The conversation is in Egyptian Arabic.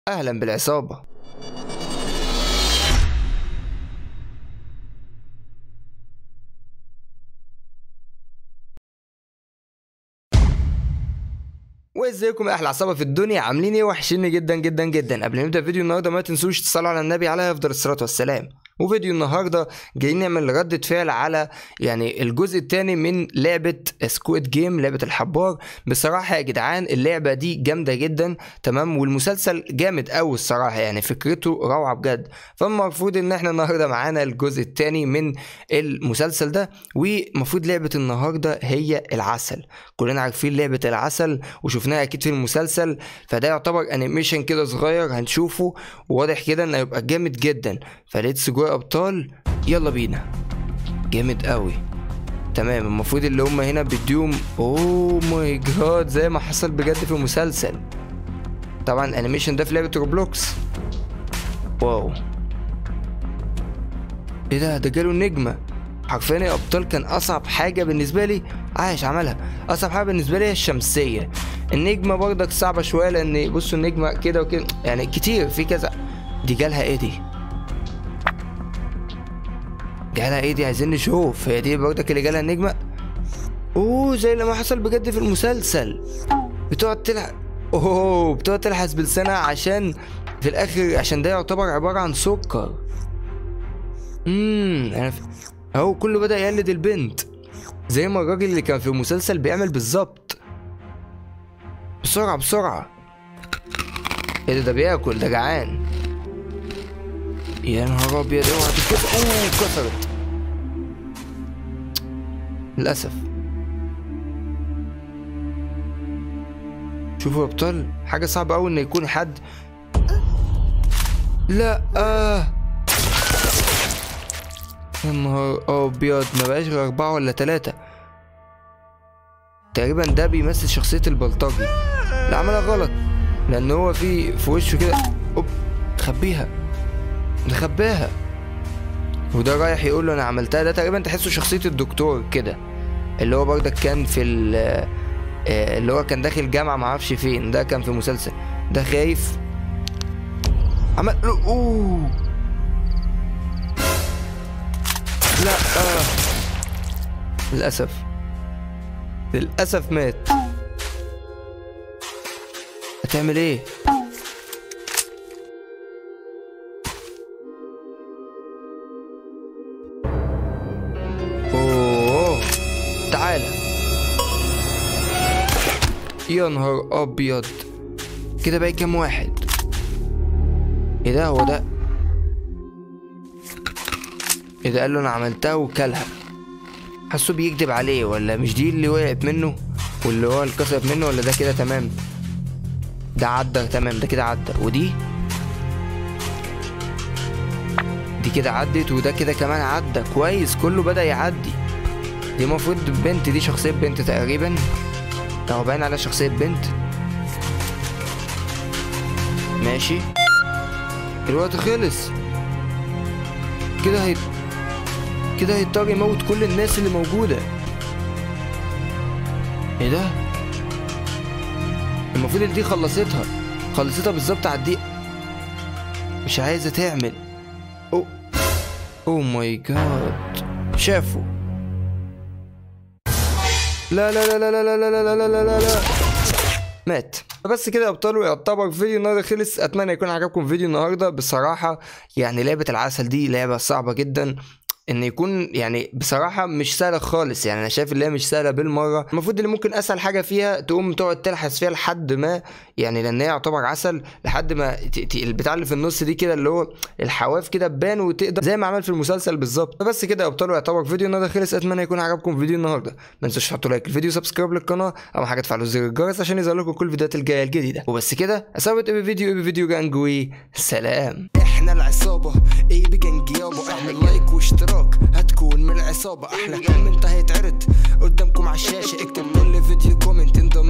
أهلا بالعصابة وازيكم يا احلى عصابه في الدنيا عاملين ايه وحشيني جدا جدا جدا قبل ما نبدا فيديو النهارده ما تنسوش تصلوا على النبي عليه افضل الصلاه والسلام وفيديو النهارده جايين نعمل ردة فعل على يعني الجزء الثاني من لعبة سكويد جيم لعبة الحبار بصراحة يا جدعان اللعبة دي جامدة جدا تمام والمسلسل جامد قوي الصراحة يعني فكرته روعة بجد فالمفروض ان احنا النهارده معانا الجزء الثاني من المسلسل ده ومفروض لعبة النهارده هي العسل كلنا عارفين لعبة العسل وشفناها اكيد في المسلسل فده يعتبر انيميشن كده صغير هنشوفه وواضح كده انه هيبقى جامد جدا فليتس جو يا ابطال يلا بينا جامد قوي تمام المفروض اللي هم هنا بيديهم اوه ماي جاد زي ما حصل بجد في المسلسل طبعا الانيميشن ده في لعبه روبلوكس واو ايه ده ده جاله النجمه حرفيا يا ابطال كان اصعب حاجه بالنسبه لي عايش عملها اصعب حاجه بالنسبه لي هي الشمسيه النجمه برضك صعبه شويه لان بصوا النجمه كده وكده يعني كتير في كذا دي جالها ايه دي جالها ايه دي عايزين نشوف هي دي برضك اللي جالها النجمه اوه زي لما حصل بجد في المسلسل بتقعد تلعب اوه بتقعد تلحس بلسانها عشان في الاخر عشان ده يعتبر عباره عن سكر امم انا ف... اهو كله بدا يقلد البنت زي ما الراجل اللي كان في المسلسل بيعمل بالظبط بسرعه بسرعه ايه ده ده بياكل ده جعان يا نهار ابيض اوعى تتكسر اوه اتكسرت للاسف شوفوا يا ابطال حاجه صعبه قوي ان يكون حد لا آه. يا نهار ابيض ما بقاش غير اربعه ولا ثلاثه تقريبا ده بيمثل شخصيه البلطجي لا عملها غلط لان هو في في وشه كده اوب خبيها نخباها وده رايح يقول له انا عملتها ده تقريبا تحسه شخصيه الدكتور كده اللي هو برضك كان في اللي هو كان داخل جامعه معرفش فين ده كان في مسلسل ده خايف عمل له اوه لا آه. للاسف للاسف مات هتعمل ايه اوه تعالى يا نهار ابيض كده باقي كام واحد ايه ده هو ده ايه ده قال له انا عملتها وكلها حسه بيكذب عليه ولا مش دي اللي وقعت منه واللي هو اللي كسرت منه ولا ده كده تمام ده عدى تمام ده كده عدى ودي دي كده عدت وده كده كمان عدى كويس كله بدأ يعدي دي المفروض بنت دي شخصية بنت تقريبا اهو باين على شخصية بنت ماشي الوقت خلص كده هيت كده هيضطر يموت كل الناس اللي موجودة ايه ده المفروض اللي دي خلصتها خلصتها بالظبط على الدقيقة مش عايزة تعمل اوه اوه ماي جاد شافوا لا لا لا لا لا لا لا لا لا لا لا لا مات بس كده يا ابطال ويعتبر فيديو النهارده خلص اتمنى يكون عجبكم فيديو النهارده بصراحه يعني لعبه العسل دي لعبه صعبه جدا ان يكون يعني بصراحه مش سهله خالص يعني انا شايف اللي هي مش سهله بالمره المفروض اللي ممكن اسهل حاجه فيها تقوم تقعد تلحس فيها لحد ما يعني لان هي يعتبر عسل لحد ما البتاع اللي في النص دي كده اللي هو الحواف كده تبان وتقدر زي ما عمل في المسلسل بالظبط بس كده يا ابطال يعتبر فيديو النهارده خلص اتمنى يكون عجبكم فيديو النهارده ما تنسوش تحطوا لايك الفيديو سبسكرايب للقناه او حاجه تفعلوا زر الجرس عشان يظهر لكم كل الفيديوهات الجايه الجديده وبس كده اسوي ايه فيديو ايه فيديو جانجوي سلام احنا العصابة ايه بجنج يابا اعمل لايك واشتراك هتكون من العصابة احلى كومنت هيتعرض قدامكم على الشاشة اكتب كل فيديو كومنت ان ذا